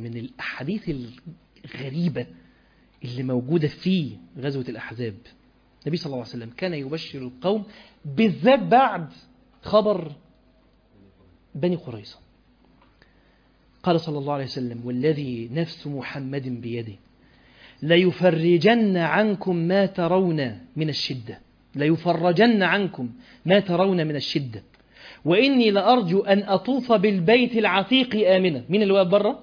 من الأحاديث الغريبة اللي موجودة في غزوة الأحزاب النبي صلى الله عليه وسلم كان يبشر القوم بالذات بعد خبر بني قريظة قال صلى الله عليه وسلم والذي نفس محمد بيده ليفرجن عنكم ما ترون من الشدة ليفرجن عنكم ما ترون من الشدة وإني لأرجو أن أطوف بالبيت العتيق آمنا مين اللي واقف بره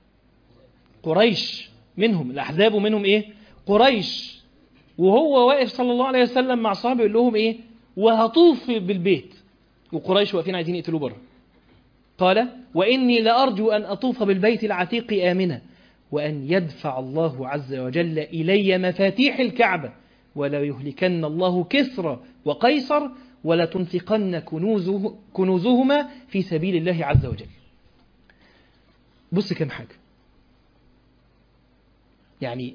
قريش منهم الأحزاب منهم إيه قريش وهو واقف صلى الله عليه وسلم مع صحابه يقول لهم إيه وهطوف بالبيت وقريش واقفين عايزين يقتلوه بره قال وإني لأرجو أن أطوف بالبيت العتيق آمنا وأن يدفع الله عز وجل إلي مفاتيح الكعبة ولا يهلكن الله كسرى وقيصر ولا تنفقن كنوزه كنوزهما في سبيل الله عز وجل بص كم حاجة يعني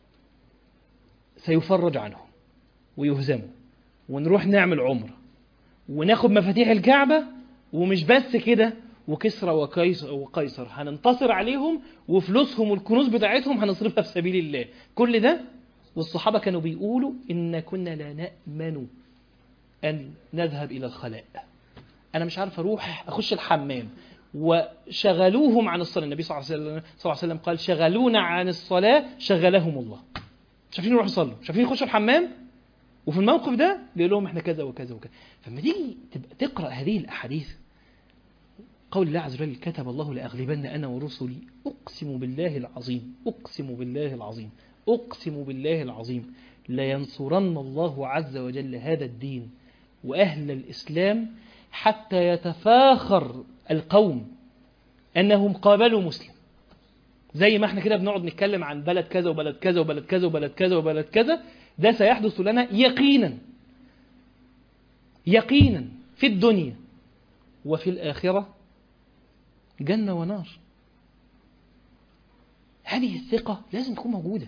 سيفرج عنهم ويهزموا ونروح نعمل عمرة وناخد مفاتيح الكعبة ومش بس كده وكسرى وقيصر, وقيصر هننتصر عليهم وفلوسهم والكنوز بتاعتهم هنصرفها في سبيل الله كل ده والصحابة كانوا بيقولوا إن كنا لا نأمن أن نذهب إلى الخلاء أنا مش عارف أروح أخش الحمام وشغلوهم عن الصلاة النبي صلى الله عليه وسلم, صلى الله عليه وسلم قال شغلونا عن الصلاة شغلهم الله مش عارفين يروحوا يصلوا مش عارفين يخشوا الحمام وفي الموقف ده بيقول لهم احنا كذا وكذا وكذا فلما تيجي تبقى تقرأ هذه الأحاديث قول الله عز وجل كتب الله لأغلبن أنا ورسلي أقسم بالله العظيم أقسم بالله العظيم أقسم بالله العظيم لينصرن الله عز وجل هذا الدين وأهل الإسلام حتى يتفاخر القوم أنهم قابلوا مسلم زي ما احنا كده بنقعد نتكلم عن بلد كذا وبلد كذا وبلد كذا وبلد كذا وبلد كذا ده سيحدث لنا يقينا يقينا في الدنيا وفي الآخرة جنة ونار هذه الثقة لازم تكون موجودة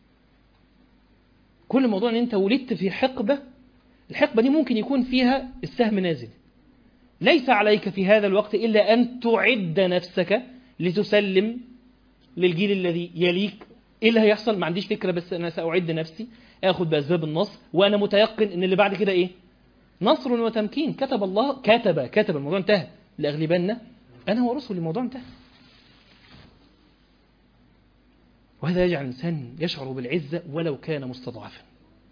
كل موضوع ان انت ولدت في حقبة الحقبة دي ممكن يكون فيها السهم نازل ليس عليك في هذا الوقت إلا أن تعد نفسك لتسلم للجيل الذي يليك إيه اللي هيحصل ما عنديش فكرة بس أنا سأعد نفسي أخذ بأسباب النصر وأنا متيقن أن اللي بعد كده إيه نصر وتمكين كتب الله كتب كتب الموضوع انتهى لأغلبن أنا ورسل الموضوع انتهى وهذا يجعل الإنسان يشعر بالعزة ولو كان مستضعفا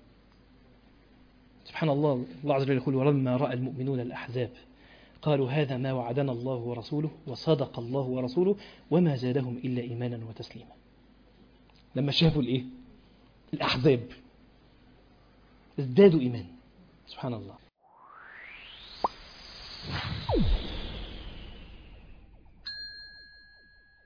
سبحان الله الله عز وجل يقول ولما رأى المؤمنون الأحزاب قالوا هذا ما وعدنا الله ورسوله وصدق الله ورسوله وما زادهم إلا إيمانا وتسليما لما شافوا الإيه؟ الأحزاب ازدادوا إيمان سبحان الله